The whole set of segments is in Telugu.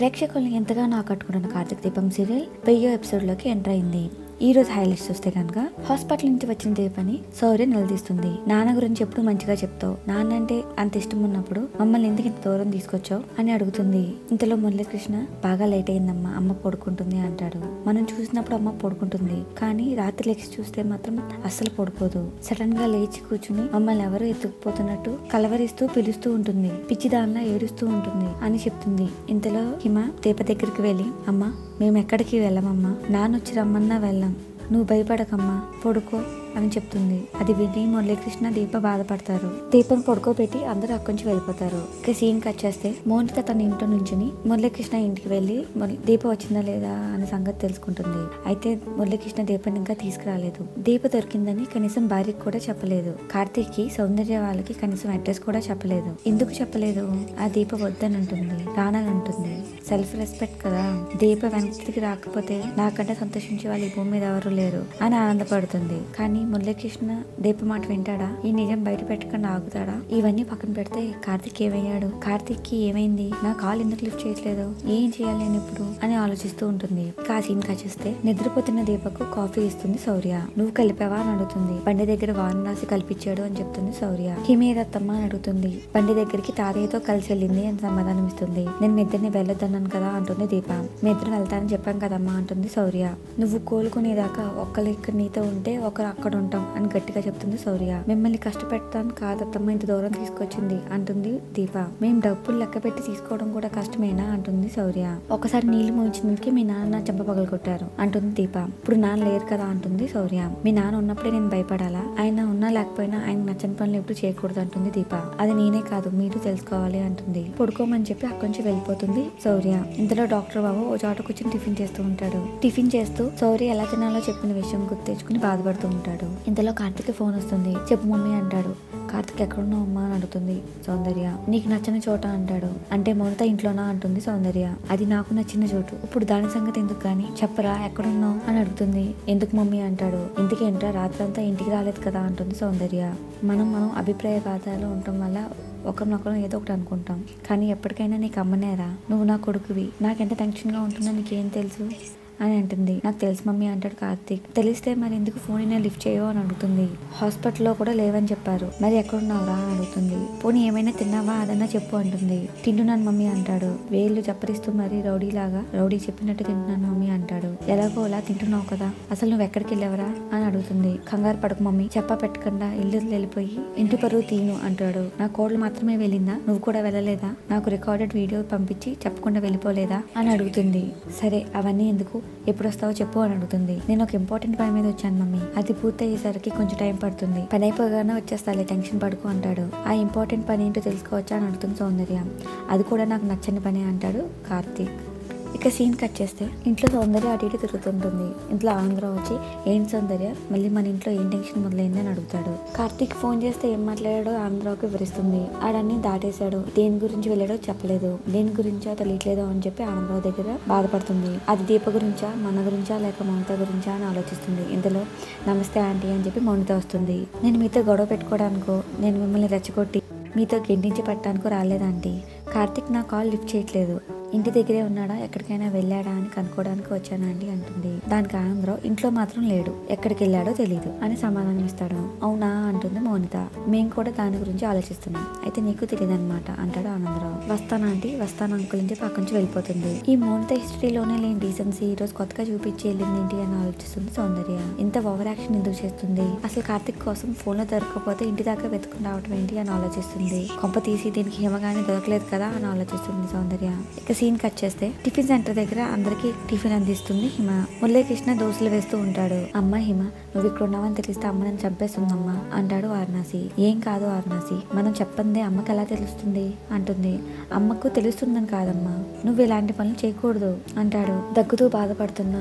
ప్రేక్షకుల్ని ఎంతగానో ఆకట్టుకున్న కార్తీక్ దీపం సీరియల్ వెయ్యో ఎపిసోడ్లోకి ఎంటర్ అయింది ఈ రోజు హైలైట్స్ చూస్తే కనుక హాస్పిటల్ నుంచి వచ్చిన దీపని శౌర్య నిలదీస్తుంది నాన్న గురించి ఎప్పుడు మంచిగా చెప్తావు నాన్న అంటే అంత ఇష్టం ఉన్నప్పుడు మమ్మల్ని ఎందుకు ఇంత దూరం తీసుకొచ్చావు అని అడుగుతుంది ఇంతలో మురళీకృష్ణ బాగా లేట్ అయిందమ్మా అమ్మ పడుకుంటుంది అంటాడు మనం చూసినప్పుడు అమ్మ పడుకుంటుంది కానీ రాత్రి లేచి చూస్తే మాత్రం అస్సలు పడుకోదు సడన్ గా లేచి కూర్చుని మమ్మల్ని ఎవరో ఎత్తుకుపోతున్నట్టు కలవరిస్తూ పిలుస్తూ ఉంటుంది పిచ్చి దానిలా ఏడుస్తూ ఉంటుంది అని చెప్తుంది ఇంతలో హిమ దీప దగ్గరికి వెళ్ళి అమ్మ మేము ఎక్కడికి వెళ్ళమమ్మా నాన్న వచ్చి రమ్మన్నా వెళ్ళాం నువ్వు భయపడకమ్మా పడుకో అని చెప్తుంది అది విని మురళీకృష్ణ దీప బాధపడతారు దీపం పడుకోబెట్టి అందరూ అక్కడి నుంచి వెళ్ళిపోతారు ఇక సీన్ కట్ చేస్తే మోనిక తన ఇంట్లో నుంచుని మురళీకృష్ణ ఇంటికి వెళ్ళి మురళి- దీప వచ్చిందా లేదా అనే సంగతి తెలుసుకుంటుంది అయితే మురళీకృష్ణ దీపని ఇంకా తీసుకురాలేదు దీప దొరికిందని కనీసం భార్యకి కూడా చెప్పలేదు కార్తీక్ కి సౌందర్య వాళ్ళకి కనీసం అడ్రస్ కూడా చెప్పలేదు ఎందుకు చెప్పలేదు ఆ దీప వద్దని అంటుంది రానని అంటుంది సెల్ఫ్ రెస్పెక్ట్ కదా దీప వెనక్కి రాకపోతే నాకంటే సంతోషించే వాళ్ళు ఈ భూమి మీద ఎవరు లేరు అని ఆనందపడుతుంది కానీ మురళీకృష్ణ దీప మాట వింటాడా ఈ నిజం బయట పెట్టకుండా ఆగుతాడా ఇవన్నీ పక్కన పెడితే కార్తీక్ ఏమయ్యాడు కార్తీక్ కి ఏమైంది నా కాల్ ఎందుకు లిఫ్ట్ చేయట్లేదు ఏం చేయాలి నేను ఇప్పుడు అని ఆలోచిస్తూ ఉంటుంది ఇంకా ఆ సీన్ కచేస్తే నిద్రపోతున్న దీపకు కాఫీ ఇస్తుంది శౌర్య నువ్వు కలిపావా అని అడుగుతుంది బండి దగ్గర వారం రాసి కల్పించాడు అని చెప్తుంది శౌర్య హిమేదత్తమ్మ అని అడుగుతుంది బండి దగ్గరికి తాతయ్యతో కలిసి వెళ్ళింది అని సమాధానం ఇస్తుంది నేను మీ ఇద్దరిని వెళ్ళొద్దన్నాను కదా అంటుంది దీప మీ ఇద్దరు వెళ్తానని చెప్పాం కదమ్మా అంటుంది శౌర్య నువ్వు కోలుకునేదాకా ఒక్కరు ఇక్కడ నీతో ఉంటే ఒకరు అక్కడ ఉంటాం అని గట్టిగా చెప్తుంది శౌర్య మిమ్మల్ని కష్టపెడతాను కాదత్తమ్మ ఇంత దూరం తీసుకొచ్చింది అంటుంది దీప మేము డబ్బులు లెక్క పెట్టి తీసుకోవడం కూడా కష్టమేనా అంటుంది శౌర్య ఒకసారి నీళ్లు మోయించినందుకే మీ నాన్న నా చెంప పగలగొట్టారు అంటుంది దీప ఇప్పుడు నాన్న లేరు కదా అంటుంది శౌర్య మీ నాన్న ఉన్నప్పుడే నేను భయపడాలా ఆయన ఉన్నా లేకపోయినా ఆయన నచ్చని పనులు ఎప్పుడు చేయకూడదు అంటుంది దీప అది నేనే కాదు మీరు తెలుసుకోవాలి అంటుంది పడుకోమని చెప్పి అక్కడి నుంచి వెళ్ళిపోతుంది శౌర్య ఇంతలో డాక్టర్ బాబు ఓ చోట కూర్చొని టిఫిన్ చేస్తూ ఉంటాడు టిఫిన్ చేస్తూ శౌర్య ఎలా తినాలో చెప్పిన విషయం గుర్తు తెచ్చుకుని బాధపడుతూ ఉంటాడు ఇంతలో కార్తిక్ ఫోన్ వస్తుంది చెప్పు మమ్మీ అంటాడు కార్తిక్ ఎక్కడున్నావు అమ్మా అని అడుగుతుంది సౌందర్య నీకు నచ్చిన చోట అంటాడు అంటే మొదట ఇంట్లోనా అంటుంది సౌందర్య అది నాకు నచ్చిన చోటు ఇప్పుడు దాని సంగతి ఎందుకు కానీ చెప్పరా ఎక్కడున్నావు అని అడుగుతుంది ఎందుకు మమ్మీ అంటాడు ఇంటికి ఏంట్రా రాత్రంతా ఇంటికి రాలేదు కదా అంటుంది సౌందర్య మనం మనం అభిప్రాయ భేదాలు ఉండటం వల్ల ఒకరినొకరు ఏదో ఒకటి అనుకుంటాం కానీ ఎప్పటికైనా నీకు అమ్మనేరా నువ్వు నా కొడుకువి నాకెంత టెన్షన్గా ఉంటుందో నీకేం తెలుసు అని అంటుంది నాకు తెలుసు మమ్మీ అంటాడు కార్తీక్ తెలిస్తే మరి ఎందుకు ఫోన్ అయినా లిఫ్ట్ చేయవు అని అడుగుతుంది హాస్పిటల్లో కూడా లేవని చెప్పారు మరి ఎక్కడున్నావురా అని అడుగుతుంది పోనీ ఏమైనా తిన్నావా అదన్నా చెప్పు అంటుంది తింటున్నాను మమ్మీ అంటాడు వేళ్ళు చప్పరిస్తూ మరి రౌడీలాగా రౌడీ చెప్పినట్టు తింటున్నాను మమ్మీ అంటాడు ఎలాగో అలా తింటున్నావు కదా అసలు నువ్వు ఎక్కడికి వెళ్ళావరా అని అడుగుతుంది కంగారు పడకు మమ్మీ చెప్ప పెట్టకుండా ఇల్లు వెళ్ళిపోయి ఇంటి పరువు తీను అంటాడు నా కోడలు మాత్రమే వెళ్ళిందా నువ్వు కూడా వెళ్ళలేదా నాకు రికార్డెడ్ వీడియో పంపించి చెప్పకుండా వెళ్ళిపోలేదా అని అడుగుతుంది సరే అవన్నీ ఎందుకు ఎప్పుడు వస్తావో చెప్పు అని అడుగుతుంది నేను ఒక ఇంపార్టెంట్ పని మీద వచ్చాను మమ్మీ అది పూర్తయ్యేసరికి కొంచెం టైం పడుతుంది పని అయిపోగానే వచ్చేస్తాలే టెన్షన్ పడుకో అంటాడు ఆ ఇంపార్టెంట్ పని ఏంటో తెలుసుకోవచ్చా అని అడుగుతుంది సౌందర్య అది కూడా నాకు నచ్చని పని అంటాడు కార్తీక్ ఇక సీన్ కట్ చేస్తే ఇంట్లో సౌందర్య అటు ఇటు తిరుగుతుంటుంది ఇంట్లో ఆంధ్రావు వచ్చి ఏంటి సౌందర్య మళ్ళీ మన ఇంట్లో ఏం టెన్షన్ మొదలైంది అని అడుగుతాడు కార్తీక్ ఫోన్ చేస్తే ఏం మాట్లాడాడో ఆంధ్రావుకి వివరిస్తుంది ఆడన్ని దాటేశాడు దేని గురించి వెళ్ళాడో చెప్పలేదు దేని గురించో తెలియట్లేదో అని చెప్పి ఆనందరావు దగ్గర బాధపడుతుంది అది దీప గురించా మన గురించా లేక మమత గురించా అని ఆలోచిస్తుంది ఇందులో నమస్తే ఆంటీ అని చెప్పి మౌనిత వస్తుంది నేను మీతో గొడవ పెట్టుకోవడానికో నేను మిమ్మల్ని రెచ్చగొట్టి మీతో గెంటించి పెట్టడానికో రాలేదంటీ కార్తీక్ నా కాల్ లిఫ్ట్ చేయట్లేదు ఇంటి దగ్గరే ఉన్నాడా ఎక్కడికైనా వెళ్ళాడా అని కనుక్కోవడానికి వచ్చానండి అంటుంది దానికి ఆనందరావు ఇంట్లో మాత్రం లేడు ఎక్కడికి వెళ్ళాడో తెలియదు అని సమాధానం ఇస్తాడు అవునా అంటుంది మౌనిత మేము కూడా దాని గురించి ఆలోచిస్తున్నాం అయితే నీకు తెలియదు అనమాట అంటాడు ఆనందరావు వస్తానంటే వస్తాను అంకుల్ అని చెప్పి అక్కడి నుంచి వెళ్ళిపోతుంది ఈ మౌనిత హిస్టరీలోనే లేని డీసెన్సీ ఈ రోజు కొత్తగా చూపించి వెళ్ళింది ఏంటి అని ఆలోచిస్తుంది సౌందర్య ఇంత ఓవర్ యాక్షన్ ఎందుకు చేస్తుంది అసలు కార్తిక్ కోసం ఫోన్ లో దొరకకపోతే ఇంటి దాకా వెతుకుని రావడం ఏంటి అని ఆలోచిస్తుంది కొంప తీసి దీనికి హిమగానే దొరకలేదు కదా అని ఆలోచిస్తుంది సౌందర్య ఇక సీన్ కట్ చేస్తే టిఫిన్ సెంటర్ దగ్గర అందరికి టిఫిన్ అందిస్తుంది హిమ మురళీకృష్ణ దోశలు వేస్తూ ఉంటాడు అమ్మ హిమ నువ్వు ఇక్కడ ఉన్నావని తెలిస్తే అమ్మ నన్ను చంపేస్తుందమ్మా అంటాడు వారణాసి ఏం కాదు వారణాసి మనం చెప్పందే అమ్మకి ఎలా తెలుస్తుంది అంటుంది అమ్మకు తెలుస్తుందని కాదమ్మా నువ్వు ఇలాంటి పనులు చేయకూడదు అంటాడు దగ్గుతూ బాధపడుతున్న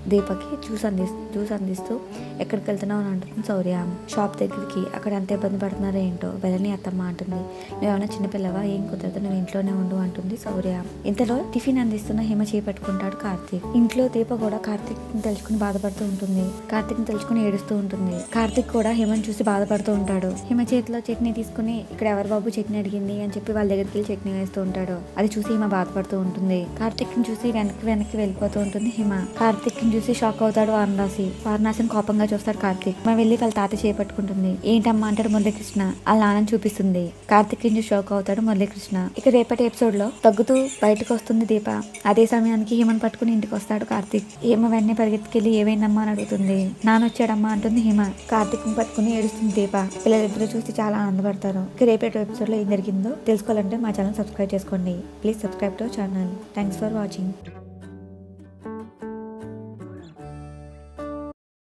దీపకి జ్యూస్ అంది జ్యూస్ అందిస్తూ ఎక్కడికి వెళ్తున్నావు అని అంటుంది శౌర్య షాప్ దగ్గరికి అక్కడ ఎంత ఇబ్బంది పడుతున్నారో ఏంటో వెళ్ళని అత్తమ్మ అంటుంది నువ్వేమైనా చిన్నపిల్లవా ఏం కుదరదు నువ్వు ఇంట్లోనే ఉండు అంటుంది శౌర్య ఇంతలో టిఫిన్ అందిస్తున్న హిమ చేపట్టుకుంటాడు కార్తీక్ ఇంట్లో దీప కూడా కార్తీక్ తలుచుకుని బాధపడుతూ ఉంటుంది కార్తీక్ తలుచుకుని ఏడుస్తూ ఉంటుంది కార్తీక్ కూడా హిమని చూసి బాధపడుతూ ఉంటాడు హిమ చేతిలో చట్నీ తీసుకుని ఇక్కడ ఎవరు బాబు చట్నీ అడిగింది అని చెప్పి వాళ్ళ దగ్గరికి వెళ్ళి చట్నీ వేస్తూ ఉంటాడు అది చూసి హిమ బాధపడుతూ ఉంటుంది కార్తీక్ ని చూసి వెనక్కి వెనక్కి వెళ్ళిపోతూ ఉంటుంది హిమ కార్తీక్ ని చూసి షాక్ అవుతాడు వారణాసి వారణాసిని కోపంగా చూస్తాడు కార్తీక్ మన వెళ్ళి వాళ్ళ తాత చేపట్టుకుంటుంది ఏంటమ్మా అంటాడు మురళీకృష్ణ వాళ్ళ నాన్నని చూపిస్తుంది కార్తీక్ ని చూసి షాక్ అవుతాడు మురళీకృష్ణ ఇక రేపటి ఎపిసోడ్ లో తగ్గుతూ బయటకు వస్తుంది దీప అదే సమయానికి హిమను పట్టుకుని ఇంటికి వస్తాడు కార్తీక్ హిమ వెంటనే పరిగెత్తుకెళ్ళి ఏమైందమ్మా అని అడుగుతుంది నాన్న వచ్చాడమ్మా అంటుంది హిమ కార్తీక్ ని పట్టుకుని ఏడుస్తుంది దీప పిల్లలిద్దరూ చూసి చాలా ఆనందపడతారు ఇక రేపటి ఎపిసోడ్ లో ఏం జరిగిందో తెలుసుకోవాలంటే మా ఛానల్ సబ్స్క్రైబ్ చేసుకోండి please subscribe to channel thanks for watching